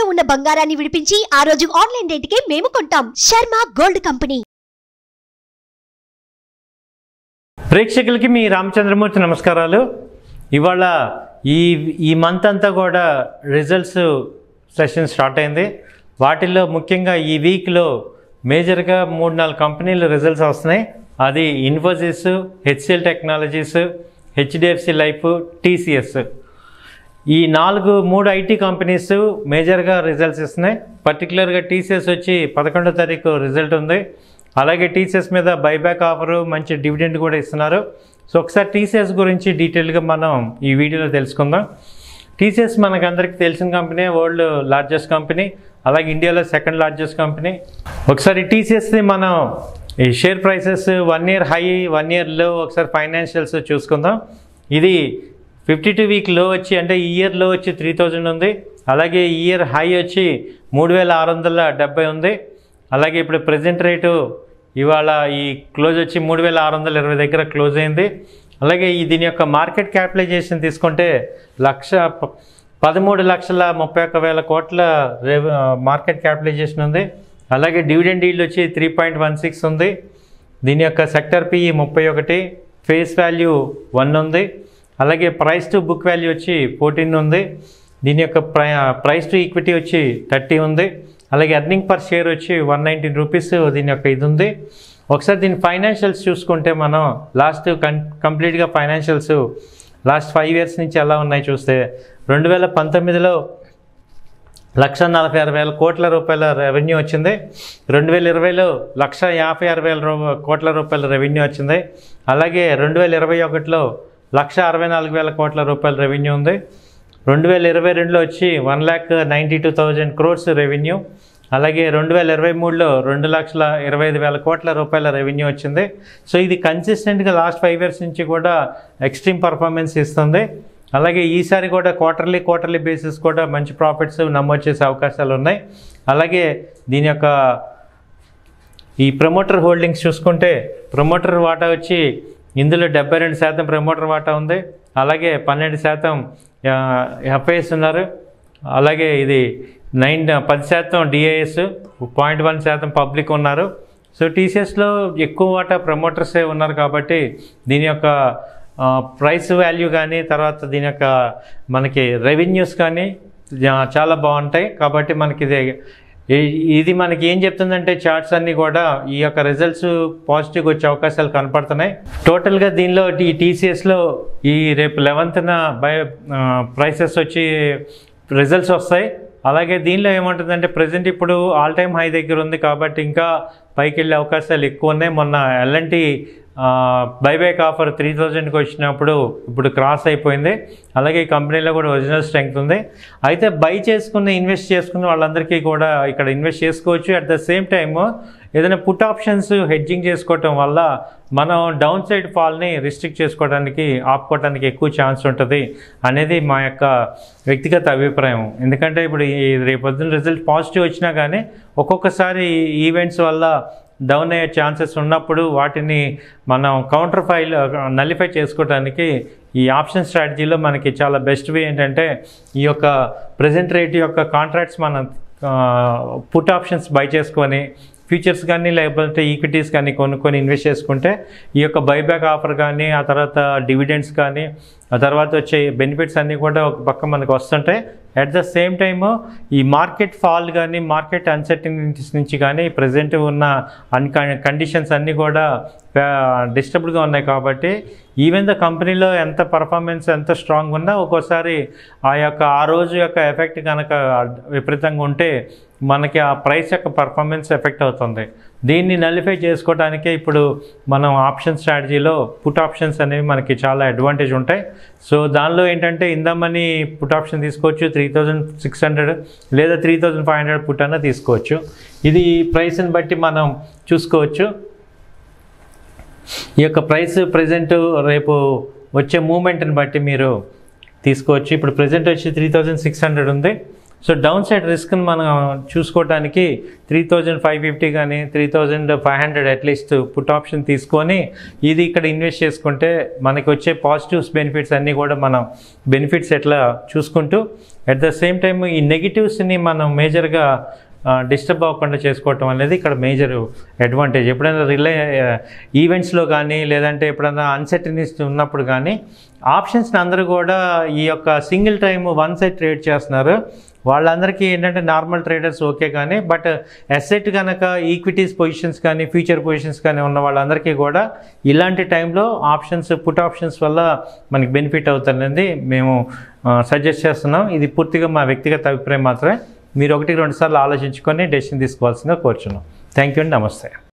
తాకట్టులో ఉన్న బంగారాన్ని విడిపించి ఆ రోజు ఆన్లైన్ రేటుకే మేము కొంటాం శర్మ గోల్డ్ కంపెనీ ప్రేక్షకులకి మీ రామచంద్రమూర్తి నమస్కారాలు ఇవాళ ఈ ఈ మంత్ అంతా కూడా రిజల్ట్స్ సెషన్ స్టార్ట్ అయింది వాటిల్లో ముఖ్యంగా ఈ వీక్లో మేజర్గా మూడు నాలుగు కంపెనీలు రిజల్ట్స్ వస్తున్నాయి అది Infosys HCL Technologies HDFC Life TCS ఈ నాలుగు మూడు ఐటీ కంపెనీస్ మేజర్గా రిజల్ట్స్ ఇస్తున్నాయి పర్టికులర్గా టీసీఎస్ వచ్చి పదకొండో తారీఖు రిజల్ట్ ఉంది అలాగే టీసీఎస్ మీద బైబ్యాక్ ఆఫరు మంచి డివిడెండ్ కూడా ఇస్తున్నారు సో ఒకసారి టీసీఎస్ గురించి డీటెయిల్గా మనం ఈ వీడియోలో తెలుసుకుందాం టీసీఎస్ మనకు అందరికీ తెలిసిన కంపెనీ వరల్డ్ లార్జెస్ట్ కంపెనీ అలాగే ఇండియాలో సెకండ్ లార్జెస్ట్ కంపెనీ ఒకసారి టీసీఎస్ని మనం ఈ share prices one year high one year లో ఒకసారి ఫైనాన్షియల్స్ చూసుకుందాం ఇది ఫిఫ్టీ టూ వీక్ లో వచ్చి అంటే ఈ ఇయర్ లో వచ్చి త్రీ థౌజండ్ ఉంది అలాగే ఈ ఇయర్ హై వచ్చి మూడు వేల ఆరు వందల డెబ్బై ఉంది అలాగే ఇప్పుడు ప్రజెంట్ రేటు ఇవాళ ఈ క్లోజ్ వచ్చి మూడు వేల ఆరు వందల ఇరవై దగ్గర క్లోజ్ అయింది అలాగే ఈ దీని యొక్క మార్కెట్ క్యాపిటలైజేషన్ తీసుకుంటే లక్ష ప- పదమూడు లక్షల ముప్పై ఒక్క వేల కోట్ల రేవ్ మార్కెట్ క్యాపిటలైజేషన్ ఉంది అలాగే డివిడెండ్ ఈల్డ్ వచ్చి త్రీ పాయింట్ వన్ సిక్స్ ఉంది దీని యొక్క సెక్టర్ పిఈ ముప్పై ఒకటి ఫేస్ వాల్యూ వన్ ఉంది అలాగే ప్రైస్ టు బుక్ వాల్యూ వచ్చి ఫోర్టీన్ ఉంది దీని యొక్క ప్రై ప్రైస్ టు ఈక్విటీ వచ్చి థర్టీ ఉంది అలాగే ఎర్నింగ్ పర్ షేర్ వచ్చి వన్ నైంటీన్ రూపీస్ దీని యొక్క ఇది ఉంది ఒకసారి దీని ఫైనాన్షియల్స్ చూసుకుంటే మనం లాస్ట్ కం కంప్లీట్గా ఫైనాన్షియల్స్ లాస్ట్ ఫైవ్ ఇయర్స్ నుంచి ఎలా ఉన్నాయి చూస్తే రెండు వేల పంతొమ్మిదిలో లక్ష నలభై ఆరు వేల కోట్ల రూపాయల రెవెన్యూ వచ్చింది రెండు వేల ఇరవైలో లక్ష యాభై ఆరు వేల రూ కోట్ల రూపాయల రెవెన్యూ వచ్చింది అలాగే రెండు వేల ఇరవై ఒకటిలో లక్ష అరవై నాలుగు వేల కోట్ల రూపాయల రెవెన్యూ ఉంది రెండు వేల ఇరవై రెండులో వచ్చి one lakh ninety two thousand crores revenue అలాగే రెండు వేల ఇరవై మూడులో రెండు లక్షల ఇరవై ఐదు వేల కోట్ల రూపాయల రెవెన్యూ వచ్చింది సో ఇది కన్సిస్టెంట్గా లాస్ట్ ఫైవ్ ఇయర్స్ నుంచి కూడా ఎక్స్ట్రీమ్ పర్ఫార్మెన్స్ ఇస్తుంది అలాగే ఈసారి కూడా క్వార్టర్లీ క్వార్టర్లీ బేసిస్ కూడా మంచి ప్రాఫిట్స్ నమోదు చేసే అవకాశాలు ఉన్నాయి అలాగే దీని యొక్క ఈ ప్రమోటర్ హోల్డింగ్స్ చూసుకుంటే ప్రమోటర్ వాటా వచ్చి ఇందులో డెబ్బై రెండు శాతం ప్రమోటర్ వాటా ఉంది అలాగే పన్నెండు శాతం ఎఫ్ఐఎస్ ఉన్నారు అలాగే ఇది నైన్ పది శాతం డిఐఎస్ పాయింట్ వన్ శాతం పబ్లిక్ ఉన్నారు సో టీసీఎస్లో ఎక్కువ వాటా ప్రమోటర్సే ఉన్నారు కాబట్టి దీని యొక్క ఆ, ప్రైస్ వాల్యూ కానీ తర్వాత దీని యొక్క మనకి రెవెన్యూస్ కానీ జా- చాలా బాగుంటాయి కాబట్టి మనకి ఇది ఈ- ఇది మనకి ఏం చెప్తుందంటే చార్ట్స్ అన్నీ కూడా ఈ యొక్క రిజల్ట్స్ పాజిటివ్గా వచ్చే అవకాశాలు కనపడుతున్నాయి టోటల్గా దీనిలో ఈ టీసీఎస్లో ఈ రేపు లెవెంత్న బై ప్రైసెస్ వచ్చి రిజల్ట్స్ వస్తాయి అలాగే దీనిలో ఏముంటుందంటే ప్రజెంట్ ఇప్పుడు ఆల్ టైమ్ హై దగ్గర ఉంది కాబట్టి ఇంకా పైకి వెళ్ళే అవకాశాలు ఎక్కువ ఉన్నాయి మొన్న ఎల్ఎన్టీ బైబ్యాక్ ఆఫర్ త్రీ థౌజండ్కి వచ్చినప్పుడు ఇప్పుడు క్రాస్ అయిపోయింది అలాగే ఈ కంపెనీలో కూడా ఒరిజినల్ స్ట్రెంగ్త్ ఉంది అయితే బై చేసుకున్న ఇన్వెస్ట్ చేసుకున్న వాళ్ళందరికీ కూడా ఇక్కడ ఇన్వెస్ట్ చేసుకోవచ్చు అట్ ద సేమ్ టైమ్ ఏదైనా పుట్ ఆప్షన్స్ హెడ్జింగ్ చేసుకోవటం వల్ల మనం డౌన్ సైడ్ ఫాల్ని రిస్ట్రిక్ట్ చేసుకోవడానికి ఆపుకోవడానికి ఎక్కువ ఛాన్స్ ఉంటుంది అనేది మా యొక్క వ్యక్తిగత అభిప్రాయం ఎందుకంటే ఇప్పుడు ఈ రేపొద్దున రిజల్ట్ పాజిటివ్ వచ్చినా కానీ ఒక్కొక్కసారి ఈవెంట్స్ వల్ల డౌన్ అయ్యే ఛాన్సెస్ ఉన్నప్పుడు వాటిని మనం కౌంటర్ ఫైల్ నలిఫై చేసుకోవడానికి ఈ ఆప్షన్ స్ట్రాటజీలో మనకి చాలా బెస్ట్ వే ఏంటంటే ఈ యొక్క ప్రజెంట్ రేట్ యొక్క కాంట్రాక్ట్స్ మనం పుట్ ఆప్షన్స్ బై చేసుకొని ఫ్యూచర్స్ కానీ లేకపోతే ఈక్విటీస్ కానీ కొనుక్కొని ఇన్వెస్ట్ చేసుకుంటే ఈ యొక్క బైబ్యాక్ ఆఫర్ కానీ ఆ తర్వాత డివిడెండ్స్ కానీ ఆ తర్వాత వచ్చే బెనిఫిట్స్ అన్నీ కూడా ఒక పక్క మనకు వస్తుంటాయి అట్ ద సేమ్ టైము ఈ మార్కెట్ ఫాల్ కానీ మార్కెట్ అన్సర్టనిటీస్ నుంచి కానీ ప్రజెంట్ ఉన్న అన్ కండిషన్స్ అన్నీ కూడా డిస్టర్బ్డ్గా ఉన్నాయి కాబట్టి ఈవెన్ ద కంపెనీలో ఎంత పర్ఫార్మెన్స్ ఎంత స్ట్రాంగ్ ఉన్నా ఒక్కోసారి ఆ యొక్క ఆ రోజు యొక్క ఎఫెక్ట్ కనుక విపరీతంగా ఉంటే మనకి ఆ ప్రైస్ యొక్క పర్ఫార్మెన్స్ ఎఫెక్ట్ అవుతుంది దీన్ని నలిఫై చేసుకోవడానికే ఇప్పుడు మనం ఆప్షన్ స్ట్రాటజీలో పుట్ ఆప్షన్స్ అనేవి మనకి చాలా అడ్వాంటేజ్ ఉంటాయి సో దానిలో ఏంటంటే ఇందామని పుట్ ఆప్షన్ తీసుకోవచ్చు త్రీ థౌజండ్ సిక్స్ హండ్రెడ్ లేదా three thousand five hundred put అన్న తీసుకోవచ్చు ఇది ప్రైస్ని బట్టి మనం చూసుకోవచ్చు ఈ యొక్క ప్రైస్ ప్రజెంట్ రేపు వచ్చే మూమెంట్ని బట్టి మీరు తీసుకోవచ్చు ఇప్పుడు ప్రజెంట్ వచ్చి త్రీ థౌజండ్ సిక్స్ హండ్రెడ్ ఉంది సో డౌన్ సైడ్ రిస్క్ని మనం చూసుకోవడానికి త్రీ థౌజండ్ ఫైవ్ ఫిఫ్టీ కానీ three thousand five hundred at least put option తీసుకొని ఇది ఇక్కడ ఇన్వెస్ట్ చేసుకుంటే మనకి వచ్చే పాజిటివ్స్ బెనిఫిట్స్ అన్నీ కూడా మనం బెనిఫిట్స్ ఎట్లా చూసుకుంటూ అట్ ద సేమ్ టైం ఈ నెగిటివ్స్ని మనం మేజర్గా డిస్టర్బ్ అవ్వకుండా చేసుకోవటం అనేది ఇక్కడ మేజర్ అడ్వాంటేజ్ ఎప్పుడైనా రిలే ఈవెంట్స్లో కానీ లేదంటే ఎప్పుడైనా అన్సర్టనిస్ట్ ఉన్నప్పుడు కానీ ఆప్షన్స్ని అందరూ కూడా ఈ యొక్క single time one side trade చేస్తున్నారు వాళ్ళందరికీ ఏంటంటే నార్మల్ ట్రేడర్స్ ఓకే కానీ బట్ అసెట్ కనుక ఈక్విటీస్ పొజిషన్స్ కానీ ఫ్యూచర్ పొజిషన్స్ కానీ ఉన్న వాళ్ళందరికీ కూడా ఇలాంటి టైంలో ఆప్షన్స్ పుట్ ఆప్షన్స్ వల్ల మనకి బెనిఫిట్ అవుతుందని మేము సజెస్ట్ చేస్తున్నాం ఇది పూర్తిగా మా వ్యక్తిగత అభిప్రాయం మాత్రమే మీరు ఒకటి రెండు సార్లు ఆలోచించుకొని డెసిషన్ తీసుకోవాల్సిందిగా కోరుచున్నాం థ్యాంక్ యూ అండి నమస్తే